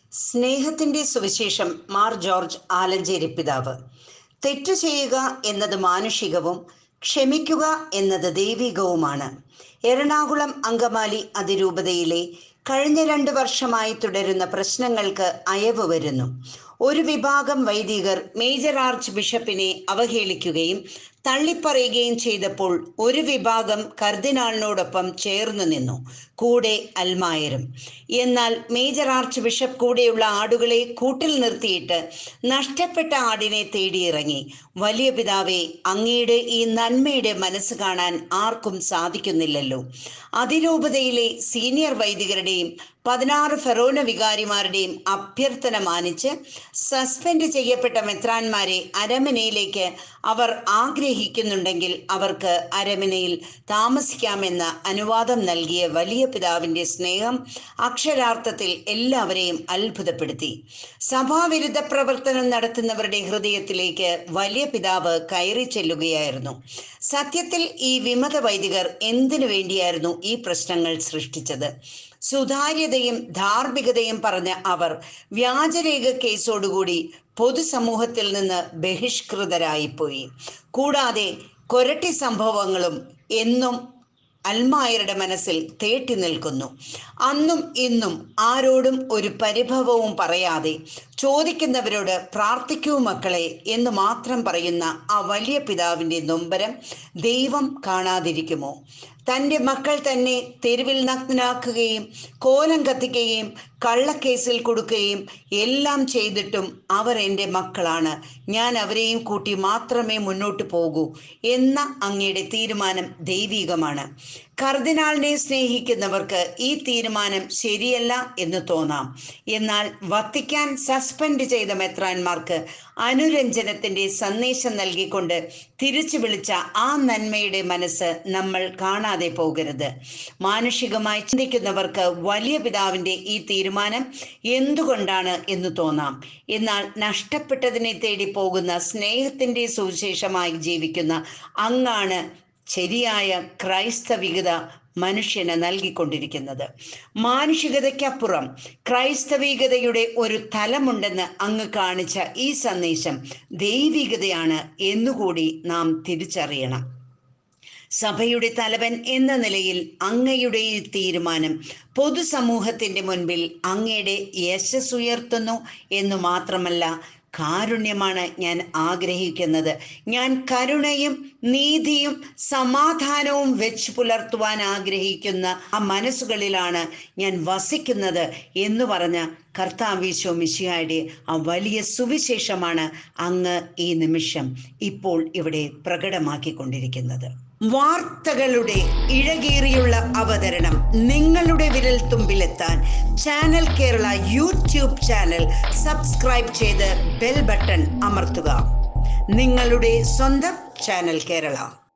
സ്നേഹത്തിന്റെ സുവിശേഷം മാർ ജോർജ് ആലഞ്ചേരി പിതാവ് തെറ്റു ചെയ്യുക എന്നത് മാനുഷികവും ക്ഷമിക്കുക എന്നത് ദൈവികവുമാണ് എറണാകുളം അങ്കമാലി അതിരൂപതയിലെ കഴിഞ്ഞ രണ്ട് വർഷമായി തുടരുന്ന പ്രശ്നങ്ങൾക്ക് അയവ് വരുന്നു ഒരു വിഭാഗം വൈദികർ മേജർ ആർച്ച് ബിഷപ്പിനെ അവഹേളിക്കുകയും തള്ളിപ്പറയുകയും ചെയ്തപ്പോൾ ഒരു വിഭാഗം കർദിനാളിനോടൊപ്പം ചേർന്നു നിന്നു കൂടെ അൽമായരും എന്നാൽ മേജർ ആർച്ച് ബിഷപ്പ് കൂടെയുള്ള ആടുകളെ കൂട്ടിൽ നിർത്തിയിട്ട് നഷ്ടപ്പെട്ട ആടിനെ തേടിയിറങ്ങി വലിയ പിതാവെ അങ്ങയുടെ ഈ നന്മയുടെ മനസ്സ് കാണാൻ ആർക്കും സാധിക്കുന്നില്ലല്ലോ അതിരൂപതയിലെ സീനിയർ വൈദികരുടെയും പതിനാറ് ഫെറോന വികാരിമാരുടെയും അഭ്യർത്ഥന മാനിച്ച് സസ്പെൻഡ് ചെയ്യപ്പെട്ട മെത്രാന്മാരെ അരമനയിലേക്ക് അവർ ആഗ്രഹിക്കുന്നുണ്ടെങ്കിൽ അവർക്ക് അരമനയിൽ താമസിക്കാമെന്ന അനുവാദം നൽകിയ വലിയ പിതാവിൻ്റെ സ്നേഹം അക്ഷരാർത്ഥത്തിൽ എല്ലാവരെയും അത്ഭുതപ്പെടുത്തി സഭാവിരുദ്ധ പ്രവർത്തനം നടത്തുന്നവരുടെ ഹൃദയത്തിലേക്ക് വലിയ പിതാവ് കയറി ചെല്ലുകയായിരുന്നു സത്യത്തിൽ ഈ വിമത വൈദികർ എന്തിനു വേണ്ടിയായിരുന്നു ഈ പ്രശ്നങ്ങൾ സൃഷ്ടിച്ചത് സുതാര്യതയും ധാർമ്മികതയും പറഞ്ഞ അവർ വ്യാജരേഖ കേസോടുകൂടി പൊതുസമൂഹത്തിൽ നിന്ന് ബഹിഷ്കൃതരായിപ്പോയി കൂടാതെ കൊരട്ടി സംഭവങ്ങളും എന്നും അൽമായരുടെ മനസ്സിൽ തേട്ടി നിൽക്കുന്നു അന്നും ഇന്നും ആരോടും ഒരു പരിഭവവും പറയാതെ ചോദിക്കുന്നവരോട് പ്രാർത്ഥിക്കൂ മക്കളെ എന്ന് മാത്രം പറയുന്ന ആ വലിയ പിതാവിൻ്റെ നൊമ്പരം ദൈവം കാണാതിരിക്കുമോ തൻ്റെ മക്കൾ തന്നെ തെരുവിൽ നഗ്നാക്കുകയും കോലം കത്തിക്കുകയും കള്ളക്കേസിൽ കൊടുക്കുകയും എല്ലാം ചെയ്തിട്ടും അവർ എൻ്റെ മക്കളാണ് ഞാൻ അവരെയും കൂട്ടി മാത്രമേ മുന്നോട്ട് പോകൂ എന്ന അങ്ങയുടെ തീരുമാനം ദൈവികമാണ് കർദിനാളിനെ സ്നേഹിക്കുന്നവർക്ക് ഈ തീരുമാനം ശരിയല്ല എന്ന് തോന്നാം എന്നാൽ വത്തിക്കാൻ സസ്പെൻഡ് ചെയ്ത മെത്രാന്മാർക്ക് അനുരഞ്ജനത്തിന്റെ സന്ദേശം നൽകിക്കൊണ്ട് തിരിച്ചു വിളിച്ച ആ നന്മയുടെ മനസ്സ് നമ്മൾ കാണാതെ പോകരുത് മാനുഷികമായി ചിന്തിക്കുന്നവർക്ക് വലിയ പിതാവിൻ്റെ ഈ തീരുമാനം എന്തുകൊണ്ടാണ് എന്ന് തോന്നാം എന്നാൽ നഷ്ടപ്പെട്ടതിനെ തേടി പോകുന്ന സ്നേഹത്തിൻ്റെ സുവിശേഷമായി ജീവിക്കുന്ന അങ്ങാണ് ശരിയായ ക്രൈസ്തവികത മനുഷ്യന് നൽകിക്കൊണ്ടിരിക്കുന്നത് മാനുഷികതയ്ക്കപ്പുറം ക്രൈസ്തവികതയുടെ ഒരു തലമുണ്ടെന്ന് അങ്ങ് കാണിച്ച ഈ സന്ദേശം ദൈവികതയാണ് എന്നുകൂടി നാം തിരിച്ചറിയണം സഭയുടെ തലവൻ എന്ന നിലയിൽ അങ്ങയുടെ ഈ തീരുമാനം പൊതുസമൂഹത്തിന്റെ മുൻപിൽ അങ്ങയുടെ യശസ് ഉയർത്തുന്നു എന്ന് മാത്രമല്ല കാരുണ്യമാണ് ഞാൻ ആഗ്രഹിക്കുന്നത് ഞാൻ കരുണയും നീതിയും സമാധാനവും വെച്ച് പുലർത്തുവാൻ ആഗ്രഹിക്കുന്ന ആ മനസ്സുകളിലാണ് ഞാൻ വസിക്കുന്നത് എന്ന് പറഞ്ഞ കർത്താവീശോ മിശിഹായുടെ ആ വലിയ സുവിശേഷമാണ് അങ്ങ് ഈ നിമിഷം ഇപ്പോൾ ഇവിടെ പ്രകടമാക്കിക്കൊണ്ടിരിക്കുന്നത് വാർത്തകളുടെ ഇഴകേറിയുള്ള അവതരണം നിങ്ങളുടെ വിരൽ തുമ്പിലെത്താൻ channel Kerala YouTube channel subscribe ചെയ്ത് ബെൽ ബട്ടൺ അമർത്തുക നിങ്ങളുടെ സ്വന്തം ചാനൽ കേരള